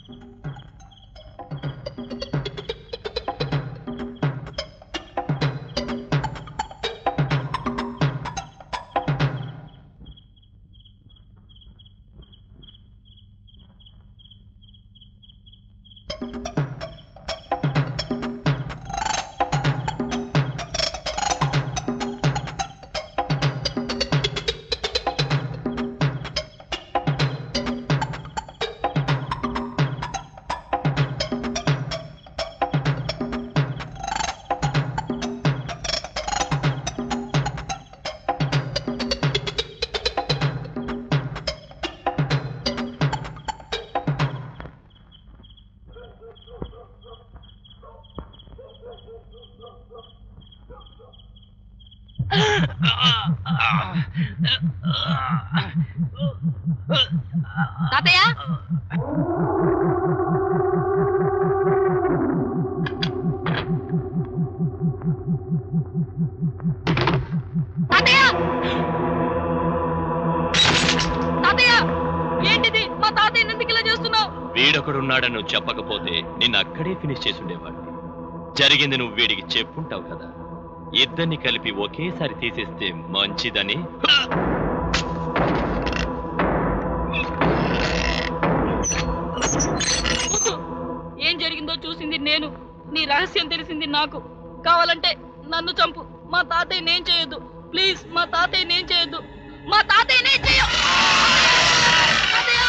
తాతయ్య తాతయ్య తాతయ్య ఏంటిది మా తాతయ్య ఎందుకు ఇలా చేస్తున్నావు వీడొకడున్నాడని నువ్వు చెప్పకపోతే నిన్ను అక్కడే ఫినిష్ చేసి ఉండేవాడిని జరిగింది నువ్వు వీడికి చెప్పుంటావు కదా ఇద్దరిని కలిపి ఒకేసారి తీసేస్తే మంచిదని వద్దు. ఏం జరిగిందో చూసింది నేను నీ రహస్యం తెలిసింది నాకు కావాలంటే నన్ను చంపు మా తాతయ్య నేను చేయొద్దు ప్లీజ్ మా తాతయ్య నేను చేయొద్దు మా తాతయ్య నేను చేయ తాతయ్య!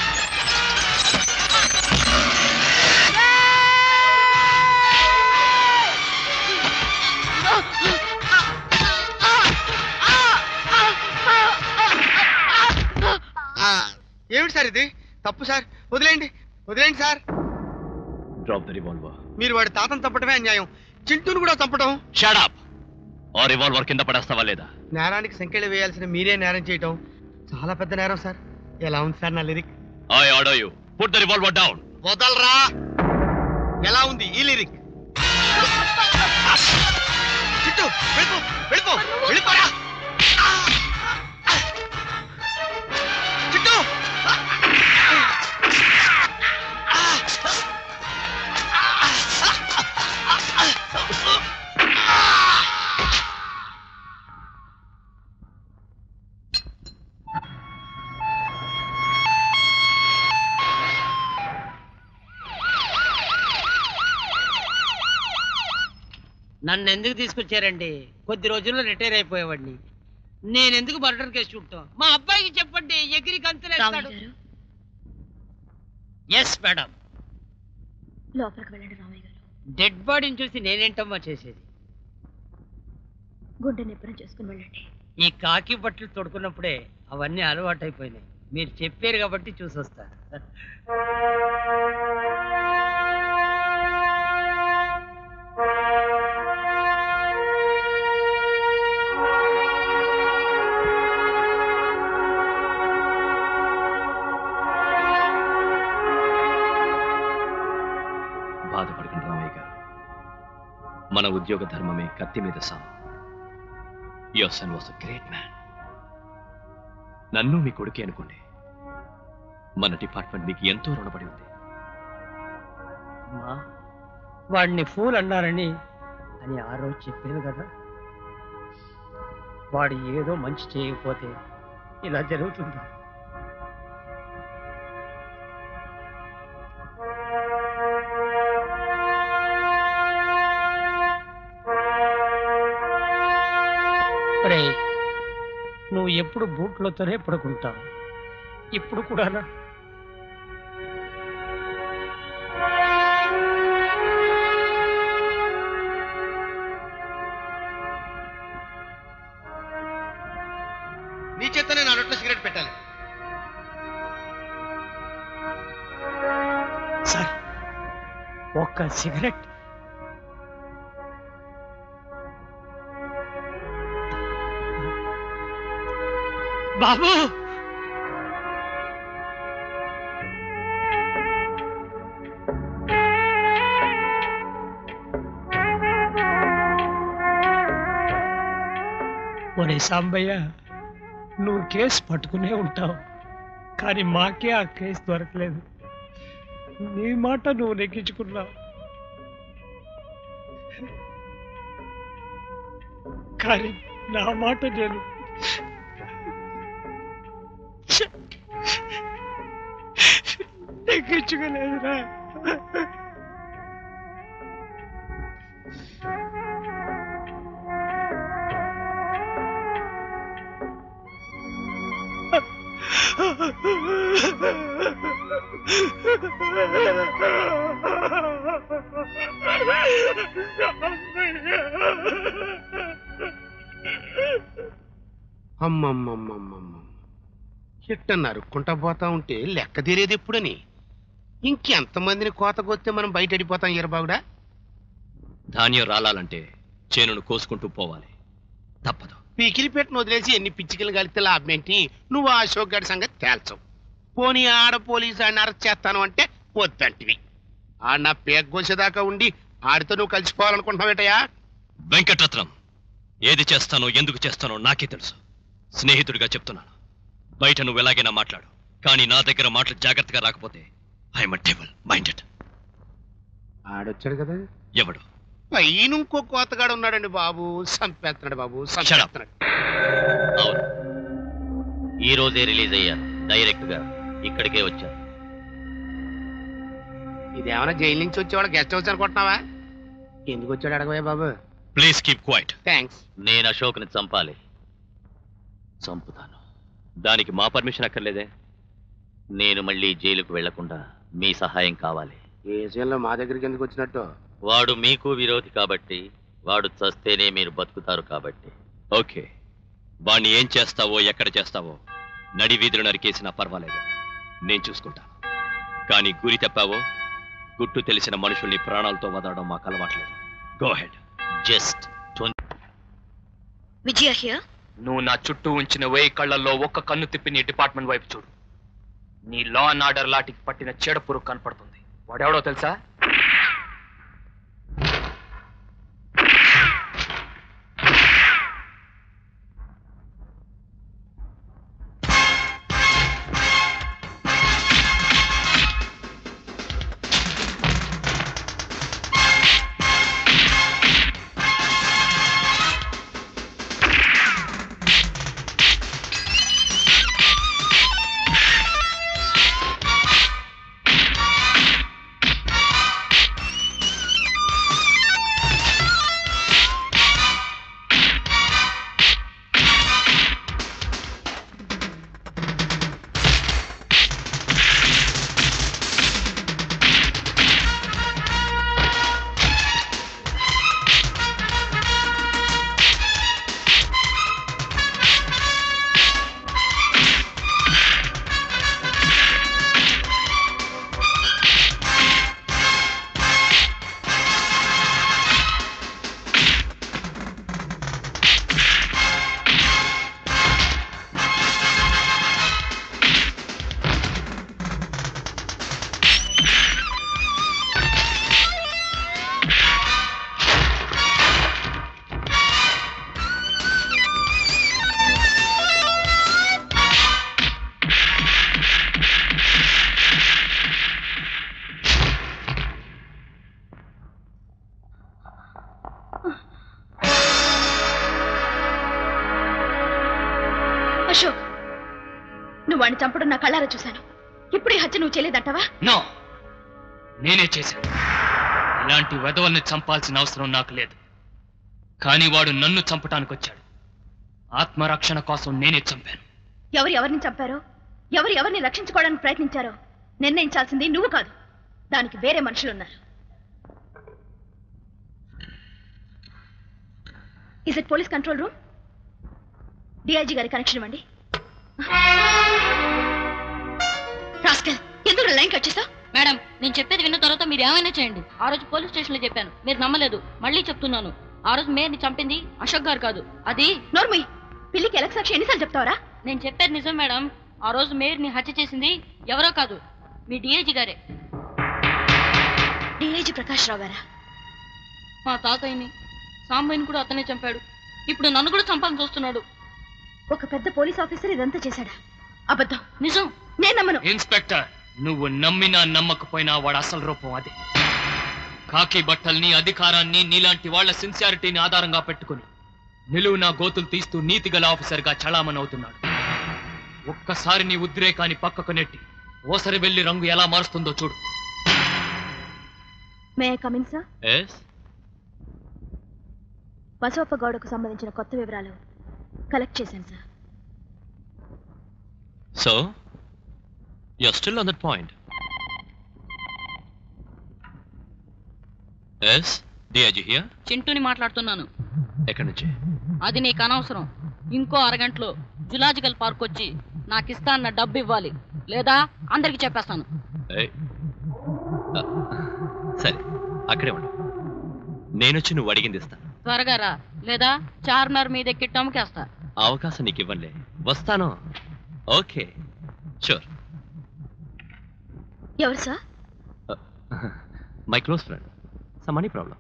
ఆ, ఏమిటి సార్ ఇది తప్పు సార్ వదిలేయండి వదిలేయండి సార్ డ్రాప్ ద రివాల్వర్ మీరు వాడి తాతను చంపడమే అన్యాయం చింటూను కూడా చంపడం షడప్ ఆ రివాల్వర్ కింద పడేస్తావా లేదా నేరానికి సంఖ్యలు వేయాల్సిన మీరే నేరం చేయటం చాలా పెద్ద నేరం సార్ ఎలా ఉంది సార్ నా lyric I order you put the revolver down వదలరా ఎలా ఉంది ఈ లిరిక్ చిట్టు వెళ్ళిపో వెళ్ళిపో వెళ్ళిపోరా చిట్టు నన్ను ఎందుకు తీసుకొచ్చారండి కొద్ది రోజుల్లో రిటైర్ అయిపోయేవాడిని నేను ఎందుకు మర్డర్ కేసు చూడటం మా అబ్బాయికి చెప్పండి ఎగిరి కంతులేస్తాడు ఎస్ మేడం లోపలికి వెళ్ళండి రామయ్య గారు డెడ్ బాడీని చూసి నేనేంటమ్మా చేసేది గుండె నిబ్బరం చేసుకుని వెళ్ళండి ఈ కాకి బట్టలు తొడుకున్నప్పుడే అవన్నీ అలవాటైపోయినాయి మీరు చెప్పారు కాబట్టి చూసొస్తా బాధపడకండి రామయ్య గారు మన ఉద్యోగ ధర్మమే కత్తి మీద సాము your son was a great man నన్ను మీ కొడుకే అనుకోండి మన డిపార్ట్మెంట్ మీకు ఎంతో రుణపడి ఉంది అమ్మా వాడిని ఫూల్ అన్నారని అని ఆ రోజు చెప్పాను కదా వాడు ఏదో మంచి చేయకపోతే ఇలా జరుగుతుంది రే నువ్వు ఎప్పుడు బూట్లతోనే పడుకుంటావు ఇప్పుడు కూడానా నీ చేతనే నా నోట్లో సిగరెట్ పెట్టాలి సార్ ఒక్క సిగరెట్ బాబు ఒరే సాంబయ్య నువ్వు కేసు పట్టుకునే ఉంటావు కానీ మాకే ఆ కేసు దొరకలేదు నీ మాట నువ్వు నెగ్గించుకున్నావు కానీ నా మాట నేను నెగ్గించుకోలేదురా అమ్మమ్మమ్మమ్మమ్మ చెట్ట నరుక్కుంటా పోతా ఉంటే లెక్క తీరేది ఎప్పుడని ఇంకెంతమందిని కోతకొస్తే మనం బయట వెళ్ళిపోతాం ఈరబాగుడా ధాన్యం రాలాలంటే చేనును కోసుకుంటూ పోవాలి తప్పదు పీకిలి పెట్టిన వదిలేసి ఎన్ని పిచ్చికలు కలిస్తే లాభం ఏంటి నువ్వు ఆ అశోక్ గడి సంగతి తేల్చవు పోనీ ఆడ పోలీసు ఆడిని అరెస్ట్ చేస్తాను అంటే వద్దంటివి ఆడ నా పేక కోసేదాకా ఉండి ఆడితో నువ్వు కలిసిపోవాలనుకుంటున్నావేటయా వెంకటరత్నం ఏది చేస్తానో ఎందుకు చేస్తానో నాకే తెలుసు స్నేహితుడిగా చెప్తున్నాను బయట నువ్వు ఎలాగైనా మాట్లాడు కానీ నా దగ్గర మాటలు జాగ్రత్తగా రాకపోతే ఐఎమ్ టేబుల్ మైండెడ్ ఆడొచ్చాడు కదా ఎవడు పైన ఇంకో కోతగాడు ఉన్నాడండి బాబు సంపేస్తున్నాడు బాబు సంపేస్తున్నాడు అవును ఈ రోజే రిలీజ్ అయ్యాను డైరెక్ట్ గా ఇక్కడికే వచ్చాను ఇదేమన్నా జైలు నుంచి వచ్చేవాడు గెస్ట్ హౌస్ అనుకుంటున్నావా ఎందుకు వచ్చాడు అడగవే బాబు ప్లీజ్ కీప్ క్వైట్ థ్యాంక్స్ నేను అశోక్ని చంపాలి చంపుతాను దానికి మా పర్మిషన్ అక్కర్లేదే నేను మళ్ళీ జైలుకు వెళ్లకుండా మీ సహాయం కావాలి ఏ విషయంలో మా దగ్గరికి ఎందుకు వచ్చినట్టు వాడు మీకు విరోధి కాబట్టి వాడు చస్తేనే మీరు బతుకుతారు కాబట్టి ఓకే వాణ్ణి ఏం చేస్తావో ఎక్కడ చేస్తావో నడి వీధులు నరికేసినా పర్వాలేదు నేను చూసుకుంటాను కానీ గురి తప్పావో గుట్టు తెలిసిన మనుషుల్ని ప్రాణాలతో వదలడం మాకు అలవాట్లేదు go ahead just Vijaya here నువ్వు నా చుట్టూ ఉంచిన వేయి కళ్ళల్లో ఒక్క కన్ను తిప్పి నీ డిపార్ట్మెంట్ వైపు చూడు నీ లా అండ్ ఆర్డర్ లాటికి పట్టిన చెడ పురుగు కనపడుతుంది వాడెవడో తెలుసా అశోక్ నువ్వు వాడిని చంపడం నా కళ్ళారా చూశాను ఇప్పుడు ఈ హత్య నువ్వు చేయలేదంటావా నో నేనే చేశాను ఇలాంటి వెధవల్ని చంపాల్సిన అవసరం నాకు లేదు కానీ వాడు నన్ను చంపటానికి వచ్చాడు ఆత్మరక్షణ కోసం నేనే చంపాను ఎవరు ఎవరిని చంపారో ఎవరు ఎవరిని రక్షించుకోవడానికి ప్రయత్నించారో నిర్ణయించాల్సింది నువ్వు కాదు దానికి వేరే మనుషులు ఉన్నారు is it police control room DIG గారి కనెక్షన్ ఇవ్వండి రాస్కల్ ఎందుకు లైన్ కట్ చేసా మేడం నేను చెప్పేది విన్న తర్వాత మీరు ఏమైనా చేయండి ఆ రోజు పోలీస్ స్టేషన్ లో చెప్పాను మీరు నమ్మలేదు మళ్ళీ చెప్తున్నాను ఆ రోజు మేయర్ని చంపింది అశోక్ గారు కాదు అది నోర్మయ్ పిల్లికి ఎలక్ సాక్షి ఎన్నిసార్లు చెప్తావరా నేను చెప్పేది నిజం మేడం ఆ రోజు మేయర్ని హత్య చేసింది ఎవరో కాదు మీ డిఐజీ గారే డిఐజీ ప్రకాష్ రావు గారా మా తాతయ్యని సాంబయ్యని కూడా అతనే చంపాడు ఇప్పుడు నన్ను కూడా చంపాలని చూస్తున్నాడు ఒక పెద్ద పోలీస్ ఆఫీసర్ ఇదంతా చేశాడా అబద్ధం నిజం నేను నమ్మను ఇన్స్పెక్టర్ నువ్వు నమ్మినా నమ్మకపోయినా వాడు అసలు రూపం అదే కాకి బట్టల్ని అధికారాన్ని నీలాంటి వాళ్ళ సిన్సియారిటీని ఆధారంగా పెట్టుకుని నిలువు నా గోతులు తీస్తూ నీతిగల ఆఫీసర్గా చలామణి అవుతున్నాడు ఒక్కసారి నీ ఉద్రేకాన్ని పక్కకు నెట్టి ఓసరి వెళ్లి రంగు ఎలా మారుస్తుందో చూడు may coming sir yes Basavappa గౌడకు సంబంధించిన కొత్త వివరాలు కలెక్ట్ చేశాను sir so you're still on that point. Yes, DIG here చింటూని మాట్లాడుతున్నాను ఎక్కడి నుంచి అది నీకు అనవసరం ఇంకో అరగంటలో జులాజికల్ పార్క్ వచ్చి నాకు ఇస్తా అన్న డబ్బు ఇవ్వాలి లేదా అందరికి చెప్పేస్తాను ఏయ్. ఆ, సరే అక్కడే ఉండు నేనొచ్చి నువ్వు అడిగింది ఇస్తాను త్వరగా రా లేదా చార్మినార్ మీద ఎక్కి టమ్కేస్తా ఆ అవకాశం నీకు ఇవ్వనులే వస్తాను ఓకే షూర్ ఎవరు sir my close friend some money problem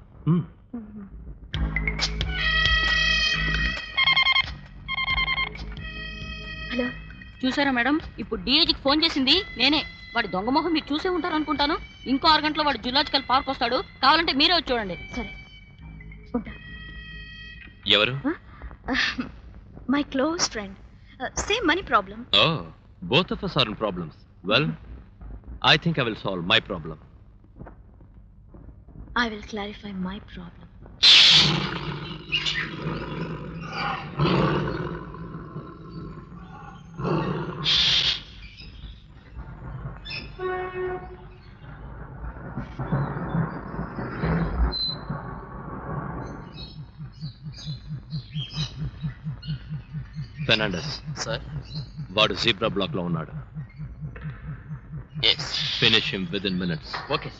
hello చూసారా మేడం ఇప్పుడు డిఐజికి ఫోన్ చేసింది నేనే వాడి దొంగ మొహం మీరు చూసే ఉంటారు అనుకుంటాను ఇంకో అరగంటలో వాడు జులాజికల్ పార్క్ వస్తాడు కావాలంటే మీరే వచ్చి చూడండి సరే ఉంటా ఎవరు my close friend same money problem oh both of us are in problems well I think I will solve my problem I will clarify my problem Fernandes sir వాడు జీబ్రా బ్లాక్ లో ఉన్నాడు yes finish him with in minutes okay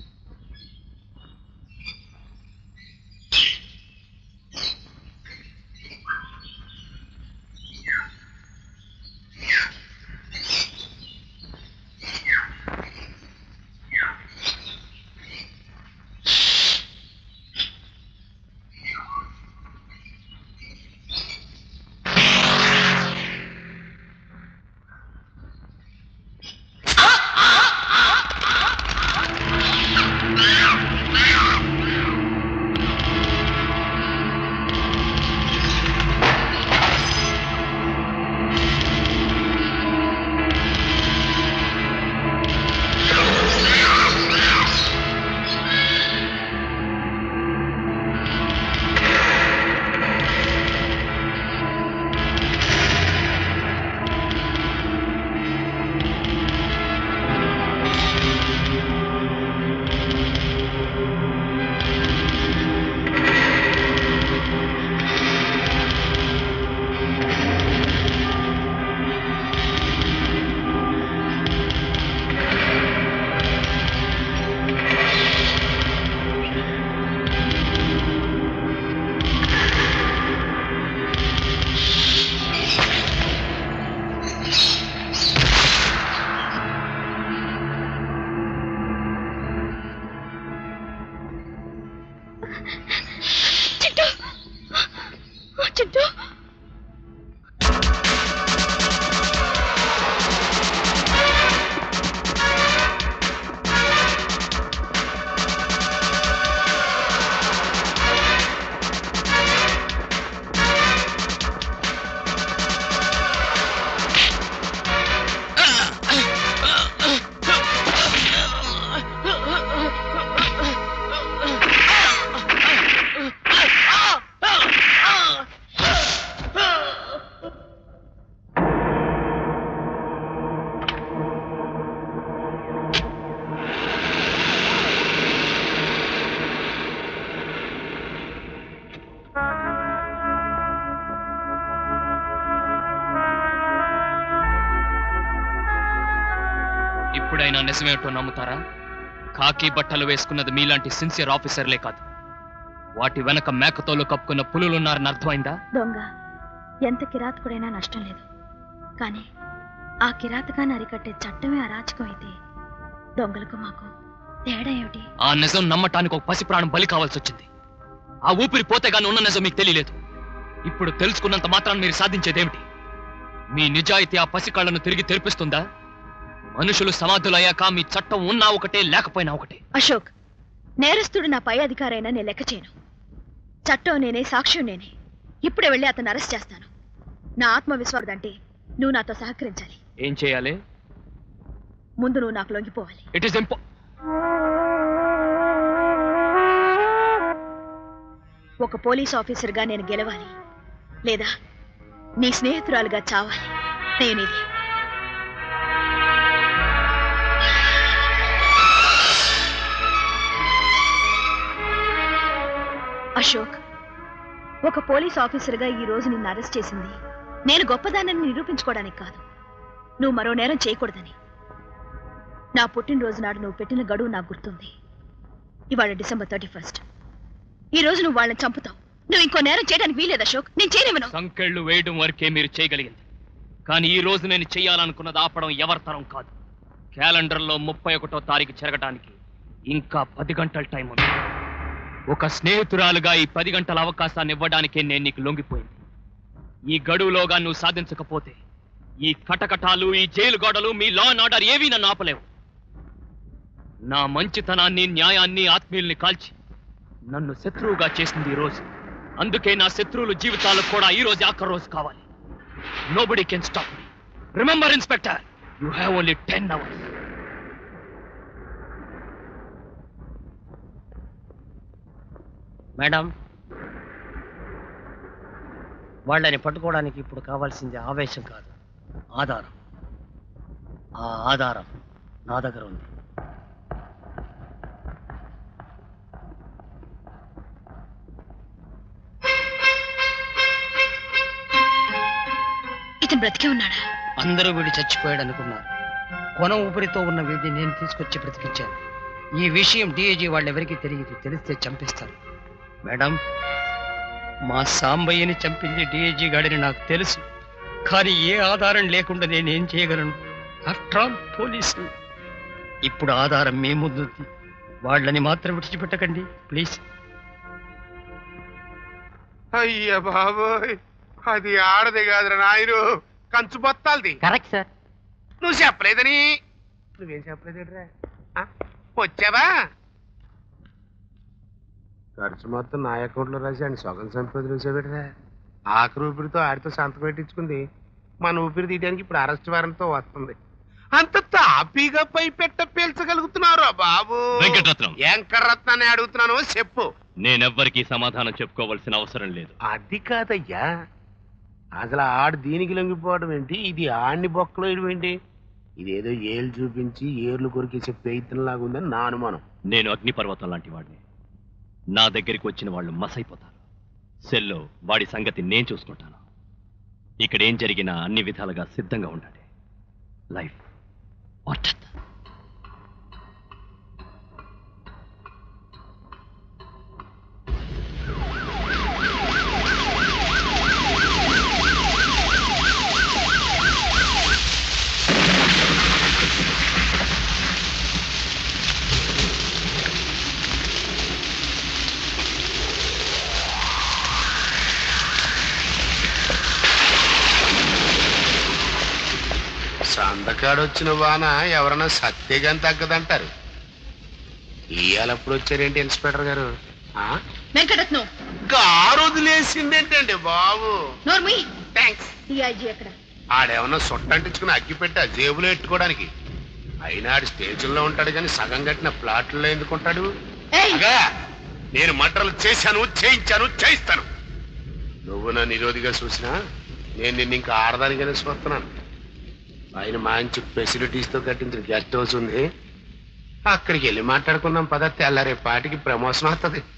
Chintu Chintu ఇప్పుడైనా నిజమేమిటో నమ్ముతారా కాకి బట్టలు వేసుకున్నది మీలాంటి సిన్సియర్ ఆఫీసర్లే కాదు వాటి వెనక మేకతోలు కప్పుకున్న పులులున్నారని అర్థమైందా దొంగ ఎంత కిరాతకుడైనా నష్టం లేదు కానీ ఆ కిరాతకాన్ని అరికట్టే చట్టమే అరాచకం అయితే దొంగలకు మాకు తేడా ఏమిటి ఆ నిజం నమ్మటానికి ఒక పసి ప్రాణం బలి కావాల్సి వచ్చింది ఆ ఊపిరి పోతే గాని ఉన్న నిజం మీకు తెలియలేదు ఇప్పుడు తెలుసుకున్నంత మాత్రాన్ని మీరు సాధించేదేమిటి మీ నిజాయితీ ఆ పసి కళ్ళను తిరిగి తెరిపిస్తుందా మనుషులు సమాధులయ్యాక మీ చట్టం ఉన్నా ఒకటే లేకపోయినా ఒకటే అశోక్ నేరస్తుడు నా పై అధికారైనా నేను లెక్క చేయను చట్టం నేనే సాక్ష్యం నేనే ఇప్పుడే వెళ్ళి అతను అరెస్ట్ చేస్తాను నా ఆత్మవిశ్వాసం అంటే నువ్వు నాతో సహకరించాలి ఏం చేయాలి ముందు నువ్వు నాకు లొంగిపోవాలి ఇట్ ఈస్ ఇంపా ఒక పోలీస్ ఆఫీసర్గా నేను గెలవాలి లేదా నీ స్నేహితురాలుగా చావాలి నేనిది అశోక్ ఒక పోలీస్ ఆఫీసర్గా ఈ రోజు నిన్ను అరెస్ట్ చేసింది నేను గొప్పదానని నిరూపించుకోవడానికి కాదు నువ్వు మరో నేరం చేయకూడదని నా పుట్టినరోజు నాడు నువ్వు పెట్టిన గడువు నాకు గుర్తుంది ఇవాళ డిసెంబర్ థర్టీ ఫస్ట్ ఈ రోజు నువ్వు వాళ్ళని చంపుతావు నువ్వు ఇంకో నేరం చేయడానికి వీలేదు అశోక్ నేను చేయనివ్వను సంకెళ్ళు వేయడం వరకే మీరు చేయగలిగింది కానీ ఈ రోజు నేను చేయాలనుకున్నది ఆపడం ఎవరి తరం కాదు క్యాలెండర్లో ముప్పై ఒకటో తారీఖు జరగడానికి ఇంకా పది గంటల టైం ఉంది ఒక స్నేహితురాలుగా ఈ పది గంటల అవకాశాన్ని ఇవ్వడానికే నేను నీకు లొంగిపోయింది ఈ గడువులోగా నువ్వు సాధించకపోతే ఈ కటకటాలు ఈ జైలు గోడలు మీ లా అండ్ ఆర్డర్ ఏవీ నన్ను ఆపలేవు నా మంచితనాన్ని న్యాయాన్ని ఆత్మీయుల్ని కాల్చి నన్ను శత్రువుగా చేసింది ఈ రోజు అందుకే నా శత్రువుల జీవితాలకు కూడా ఈ రోజు ఆఖరి రోజు కావాలి nobody can stop me remember inspector you have only ten hours madam వాళ్ళని పట్టుకోవడానికి ఇప్పుడు కావాల్సింది ఆవేశం కాదు ఆధారం ఆ ఆధారం నా దగ్గర ఉంది ఇతను బ్రతికే ఉన్నాడా అందరూ వీడు చచ్చిపోయాడు అనుకున్నారు కొన ఊపిరితో ఉన్న వీడిని నేను తీసుకొచ్చి బ్రతికించాను ఈ విషయం డిఐజీ వాళ్ళెవరికీ తెలియదు తెలిస్తే చంపిస్తారు మేడం మా సాంబయ్యని చంపింది డిఐజీ గాడిని నాకు తెలుసు కానీ ఏ ఆధారం లేకుండా నేనేం చేయగలను ఆఫ్టర్ ఆల్ పోలీసు ఇప్పుడు ఆధారం మీ ముందుంది వాళ్ళని మాత్రం విడిచిపెట్టకండి ప్లీజ్ అయ్య బాబోయ్ అది ఆడది కాదురా నాయను కంచు బొత్తాలది కరెక్ట్ సార్ నువ్వు చెప్పలేదని నువ్వేం చెప్పలేదేట్రా ఆ? వచ్చావా ఖర్చు మొత్తం నా అకౌంట్లో రాసి ఆయన సగం సంపద చూసేబెట్రా ఆఖరి ఊపిరితో ఆడితో సంతకం పెట్టించుకుంది మన ఊపిరి తీయడానికి ఇప్పుడు అరెస్ట్ వారెంట్తో వస్తుంది అంత తాపీగా పై పెట్ట పీల్చగలుగుతున్నారా బాబు వెంకటరత్నం. వెంకటరత్నాన్ని అడుగుతున్నాను చెప్పు నేనెవ్వరికీ సమాధానం చెప్పుకోవాల్సిన అవసరం లేదు అది కాదయ్యా అసలు ఆడు దీనికి లొంగిపోవడం ఏంటి ఇది ఆడిని బొక్కలో వేయడం ఏంటి ఇదేదో ఏళ్ళు చూపించి ఏర్లు కొరికేసే ప్రయత్నంలాగా ఉందని నా అనుమానం నేను అగ్నిపర్వతం లాంటి వాడిని నా దగ్గరికి వచ్చిన వాళ్ళు మసైపోతారు సెల్లో వాడి సంగతి నేను చూసుకుంటాను ఇక్కడ ఏం జరిగినా అన్ని విధాలుగా సిద్ధంగా ఉండాలి లైఫ్ వాట్ సందకాడొచ్చిన వాన ఎవరన్నా సత్యగాని తగ్గదంటారు ఇవాళప్పుడు వచ్చారేంటి ఇన్స్పెక్టర్ గారు ఆ? వెంకటరత్నం కారు వదిలేసిందేంటండి బాబు నోర్మి థ్యాంక్స్ డిఐజీ ఎక్కడ ఆడేమన్నా సొట్టంటించుకుని అగ్గి పెట్టి ఆ జేబులో ఎట్టుకోవడానికి అయినా ఆడు స్టేషన్లో ఉంటాడు కానీ సగం కట్టిన ప్లాట్లలో ఎందుకుంటాడు ఏయ్ అగా నేను మటర్లు చేశాను చేయించాను చేయిస్తాను నువ్వు నా నిరోధిగా చూసినా నేను నిన్ను ఇంకా ఆడదానికనే చూస్తున్నాను ఆయన మంచి ఫెసిలిటీస్తో కట్టించిన గెస్ట్ హౌస్ ఉంది అక్కడికి వెళ్ళి మాట్లాడుకుందాం పద తెల్లారే పాటికి ప్రమోషన్ వస్తుంది